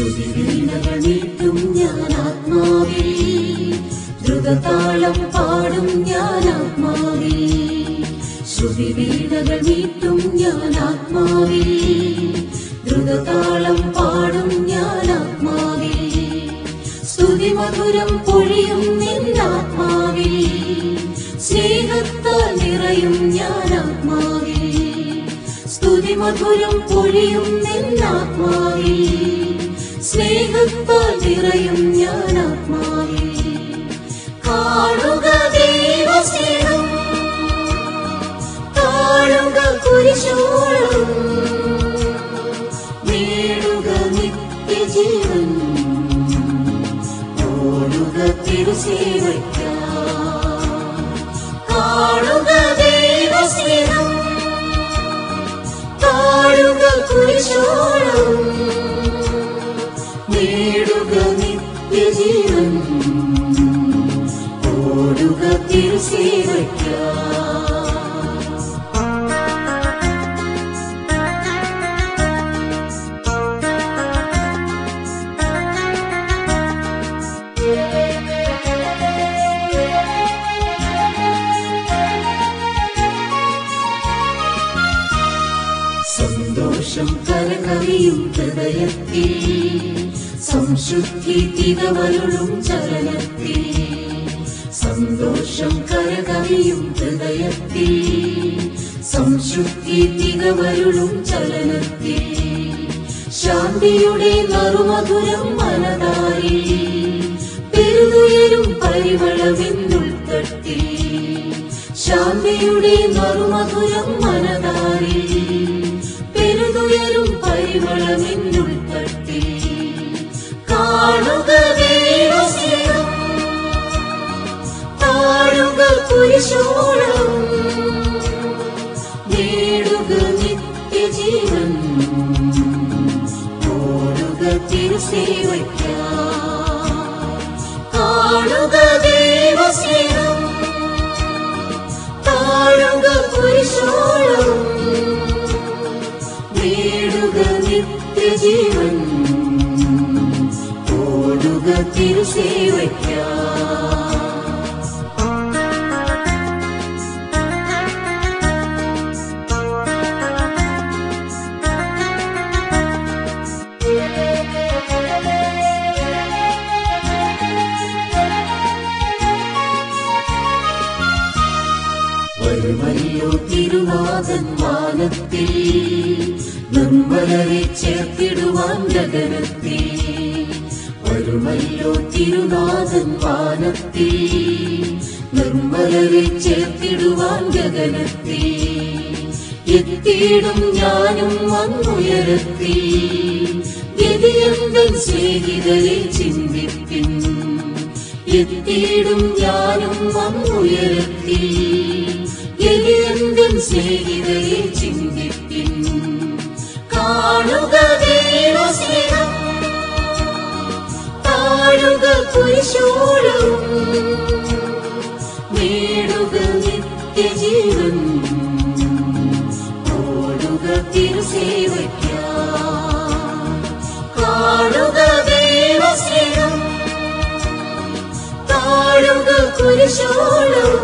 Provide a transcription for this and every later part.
സ്തുതിവീണകൾ നീട്ടും ഞാൻ ആത്മാവിൽ ദ്രുതതാളം പാടും ഞാൻ ആത്മാവിൽ ശ്രുതിവീണകൾ നീട്ടും ഞാൻ ആത്മാവിൽ ദ്രുതതാളം പാടും ഞാൻ ആത്മാവിൽ സ്തുതിമധുരം പൊഴിയും നിന്നാത്മാവിൽ സ്നേഹത്താൽ നിറയും ഞാൻ ആത്മാവിൽ സ്തുതിമധുരം പൊഴിയും നിന്നാത്മാവിൽ സ്നേഹത്താൽ നിറയും ഞാൻ ആത്മാവിൽ കാണുക ദൈവസ്നേഹം കാണുക കുരിശോളം നേടുക നിത്യജീവൻ ഓടുക തിരുസേവയ്ക്കാ കാണുക ദൈവസ്നേഹം കാണുക കുരിശോളം നേടുക നിത്യജീവൻ ഓടുക തിരുസേവയ്ക്കാ സന്തോഷം കരകവിയും ഹൃദയത്തിൽ സംശുദ്ധി തികവരുളും ചലനത്തിൽ സന്തോഷം കരകവിയും ഹൃദയത്തിൽ സംശുദ്ധി തികവരുളും ചലനത്തിൽ ശാന്തിയുടെ നറുമധുരം മനതാരിൽ പെരുതുയരും പരിമളമെന്നുൾത്തട്ടിൽ ശാന്തിയുടെ നറുമധുരം മനതാരിൽ പെരുതുയരും പരിമളമെന്നുൾത്തട്ടിൽ കാണുക ദൈവസ്നേഹം താഴുക കുരിശോളം നേടുക നിത്യജീവൻ ഓടുക തിരുസേവയ്ക്കാ കാണുക ദൈവസ്നേഹം താഴുക കുരിശോളം നേടുക നിത്യജീവൻ ഓടുക തിരുസേവയ്ക്കാ വരുമല്ലോ തിരുനാഥൻ മാനത്തിൽ നിർമ്മലരെ ചേർത്തിടുവാൻ ഗഗനത്തിൽ വരുമല്ലോ തിരുനാഥൻ മാനത്തിൽ നിർമ്മലരെ ചേർത്തിടുവാൻ ഗഗനത്തിൽ എത്തിയിടും ഞാനും വന്നുയരത്തിൽ ഗതിയന്തൻ സ്നേഹിതരെ ചിന്തിപ്പിൻ എത്തിയിടും ഞാനും വന്നുയരത്തിൽ എലിയന്തൻ സ്നേഹിതരെ ചിന്തിപ്പിൻ കാണുക ദൈവസ്നേഹം താഴുക കുരിശോളം നേടുക നിത്യജീവൻ ഓടുക തിരുസേവയ്ക്കാ കാണുക ദൈവസ്നേഹം താഴുക കുരിശോളം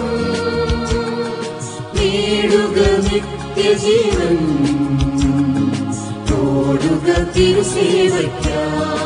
നേടുക നിത്യജീവൻ ഓടുക തിരുസേവയ്ക്കാ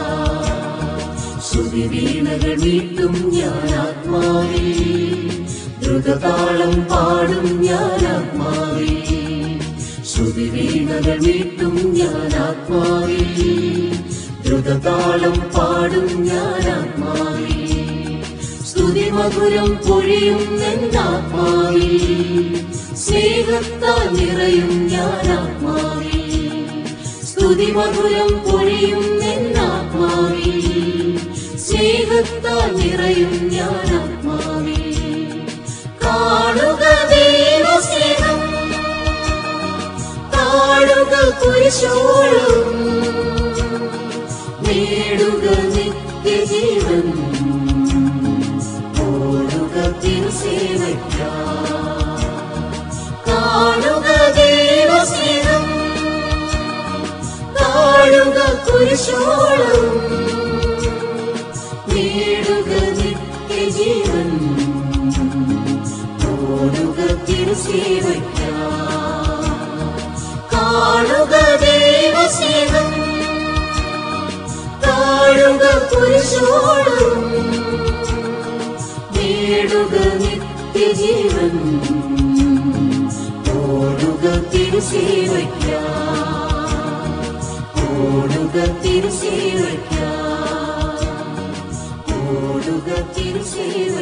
ശ്രുതിവീണകൾ നീട്ടും ഞാൻ ആത്മാവിൽ ദ്രുതതാളം പാടും ഞാൻ ആത്മാവിൽ ശ്രുതിവീണകൾ നീട്ടും ഞാൻ ആത്മാവിൽ ദ്രുതതാളം പാടും ഞാൻ ആത്മാവിൽ സ്തുതിമധുരം പൊഴിയും എന്നാത്മാവിൽ സ്നേഹത്താൽ നിറയും ഞാൻ ആത്മാവിൽ സ്തുതിമധുരം പൊഴിയും എന്നാത്മാവിൽ സ്നേഹത്താൽ നിറയും ഞാൻ ആത്മാവിൽ കാണുക ദൈവസ്നേഹം താഴുക കുരിശോളം നേടുക നിത്യജീവൻ ഓടുക തിരുസേവയ്ക്കാ കാണുക ദൈവസ്നേഹം താഴുക കുരിശോളം നേടുക നിത്യജീവൻ ഓടുക തിരുസേവയ്ക്കാം കാണുക ദൈവസ്നേഹം താഴുക കുരിശോളം നേടുക നിത്യജീവൻ ഓടുക തിരുസേവയ്ക്കാം ഓടുക തിരുസേവയ്ക്കാം ഓടുക തിരുസേവ